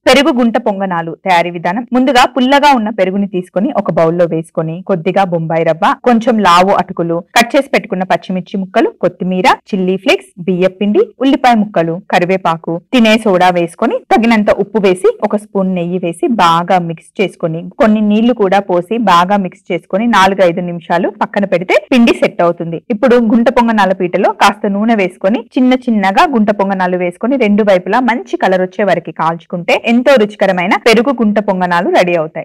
పెరుగు గుంట పొంగనాలు తయారీ విధానం ముందుగా పుల్లగా ఉన్న పెరుగుని తీసుకొని ఒక బౌల్లో వేసుకొని కొద్దిగా బొంబాయి రవ్వ కొంచెం లావు అటుకులు కట్ చేసి పెట్టుకున్న పచ్చిమిర్చి ముక్కలు కొత్తిమీర చిల్లీ ఫ్లేక్స్ బియ్యం పిండి ఉల్లిపాయ ముక్కలు కరివేపాకు తినే సోడా వేసుకొని తగినంత ఉప్పు వేసి ఒక స్పూన్ నెయ్యి వేసి బాగా మిక్స్ చేసుకొని కొన్ని నీళ్లు కూడా పోసి బాగా మిక్స్ చేసుకొని నాలుగు ఐదు నిమిషాలు పక్కన పెడితే పిండి సెట్ అవుతుంది ఇప్పుడు గుంట పొంగనాల పీటలో కాస్త నూనె వేసుకొని చిన్న చిన్నగా గుంట పొంగనాలు వేసుకొని రెండు వైపులా మంచి కలర్ వచ్చే వరకు కాల్చుకుంటే ఎంతో రుచికరమైన పెరుగు గుంట పొంగనాలు రెడీ అవుతాయి